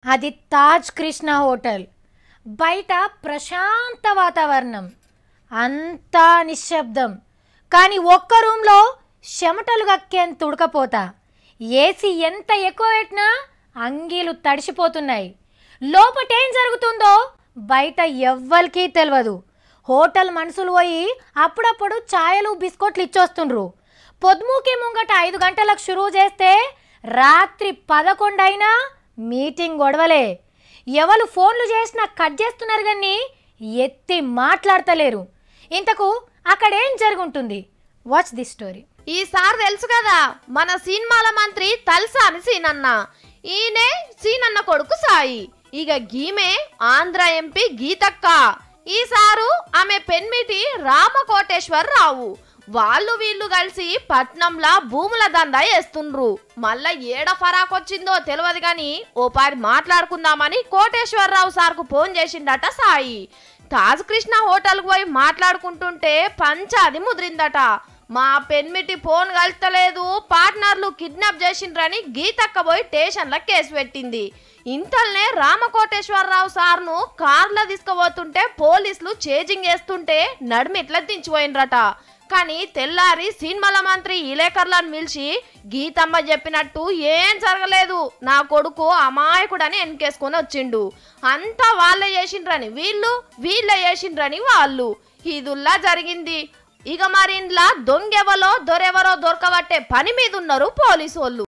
అది తాజ్ కృష్ణ హోటల్ బయట ప్రశాంత వాతావరణం అంతా నిశ్శబ్దం కానీ ఒక్క రూమ్లో చెమటలు కక్కేంత ఉడకపోతా ఏసీ ఎంత ఎక్కువ పెట్టినా అంగీలు తడిసిపోతున్నాయి లోపటేం జరుగుతుందో బయట ఎవ్వరికీ తెలియదు హోటల్ మనుషులు పోయి అప్పుడప్పుడు ఛాయలు బిస్కెట్లు ఇచ్చొస్తుండ్రు పొద్దుమూకి ముంగట ఐదు గంటలకు షురువు చేస్తే రాత్రి పదకొండైనా మీటింగ్ గొడవలే ఎవరు ఫోన్లు చేసినా కట్ చేస్తున్నారు కానీ ఎత్తి మాట్లాడతలేరు ఇంతకు అక్కడ ఏం జరుగుంటుంది వాచ్ ది స్టోరీ ఈసారి తెలుసు కదా మన సినిమాల మంత్రి తలసాని సీనన్న ఈయనే సీనన్న కొడుకు సాయి ఇక గీమే ఆంధ్ర ఎంపీ గీతక్క ఈసారు ఆమె పెన్మిటి రామకోటేశ్వర్ రావు వాళ్ళు వీళ్ళు కలిసి పట్నంలా భూముల దందా వేస్తుండ్రు మళ్ళా ఏడ ఫరాక్ వచ్చిందో తెలియదు గాని ఓ పారి మాట్లాడుకుందామని కోటేశ్వరరావు సార్కు ఫోన్ చేసిండట సాయి తాజ్ కృష్ణ హోటల్కి పోయి మాట్లాడుకుంటుంటే పంచాది ముదిరిందట మా పెన్మిటి ఫోన్ కలుస్తలేదు పార్ట్నర్లు కిడ్నాప్ చేసిండ్రని గీతక్క పోయి స్టేషన్లో కేసు పెట్టింది ఇంతల్నే రామకోటేశ్వరరావు సార్ను కార్లో తీసుకుపోతుంటే పోలీసులు చేజింగ్ వేస్తుంటే నడిమిట్లా దించిపోయినరట కానీ తెల్లారి సినిమాల మంత్రి ఇలేకర్లను పిలిచి గీతమ్మ చెప్పినట్టు ఏం జరగలేదు నా కొడుకు అమాయకుడని వెనకేసుకొని వచ్చిండు అంతా వాళ్ళే చేసిండ్రని వీళ్ళు వీళ్ళే చేసిండ్రని వాళ్ళు ఇదుల్లా జరిగింది ఇక మరి ఇంట్లో దొంగెవలో దొరెవరో దొరకబట్టే పని మీద ఉన్నారు పోలీసు వాళ్ళు